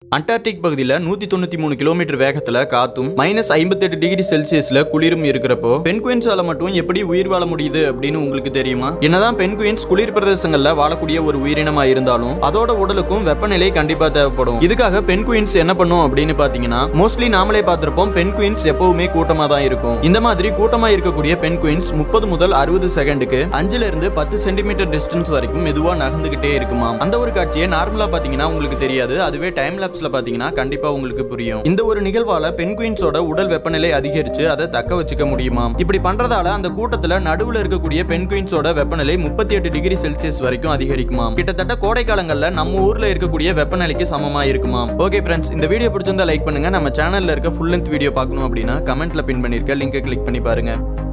Antarctic பகுதியில் நூத்தி தொண்ணூத்தி மூணு கிலோமீட்டர் வேகத்துல காத்தும் மைனஸ் ஐம்பத்தெட்டு டிகிரி செல்சியஸ்ல குளிரும் இருக்கிறப்போ பென்குயின்ஸால மட்டும் எப்படி உயிர் வாழ முடியுது அப்படின்னு உங்களுக்கு தெரியுமா என்னதான் பென்குயின்ஸ் குளிர் பிரதேசங்கள்ல வாழக்கூடிய ஒரு உயிரினமா இருந்தாலும் அதோட உடலுக்கும் வெப்பநிலை கண்டிப்பா தேவைப்படும் இதுக்காக பென்குயின்ஸ் என்ன பண்ணும் அப்படின்னு பாத்தீங்கன்னா மோஸ்ட்லி நாமளே பார்த்திருப்போம் பென்குயின்ஸ் எப்பவுமே கூட்டமா தான் இருக்கும் இந்த மாதிரி கூட்டமா இருக்கக்கூடிய பென்குயின்ஸ் முப்பது முதல் அறுபது செகண்டுக்கு அஞ்சுல இருந்து பத்து சென்டிமீட்டர் டிஸ்டன்ஸ் வரைக்கும் மெதுவா நகர்ந்துகிட்டே இருக்குமா அந்த ஒரு காட்சியை நார்மலா பாத்தீங்கன்னா உங்களுக்கு தெரியாது அதுவே டைம் லேப்ஸ்ல பாத்தீங்கன்னா கண்டிப்பா உங்களுக்கு புரியும் இந்த ஒரு நிகழ்வால பென்குயின்ஸோட உடல் வெப்பநிலை அதிகரிச்சு அதை தக்க வச்சுக்க முடியுமா இப்படி பண்றதால அந்த கூட்டத்துல நடுவுல இருக்கக்கூடிய பென்குயின்ஸோட வெப்பநிலை முப்பத்தி எட்டு டிகிரி செல்சியஸ் வரைக்கும் அதிகரிக்குமா கிட்டத்தட்ட கோடை காலங்கள்ல நம்ம ஊர்ல இருக்கக்கூடிய வெப்பநிலைக்கு சமமா இருக்குமா ஓகே ஃப்ரெண்ட்ஸ் இந்த வீடியோ பிடிச்சிருந்தா லைக் பண்ணுங்க நம்ம சேனல்ல இருக்க ஃபுல் லென்த் வீடியோ பார்க்கணும் அப்படின்னா கமெண்ட்ல பின் பண்ணிருக்க லிங்கை கிளிக் பண்ணி பாருங்க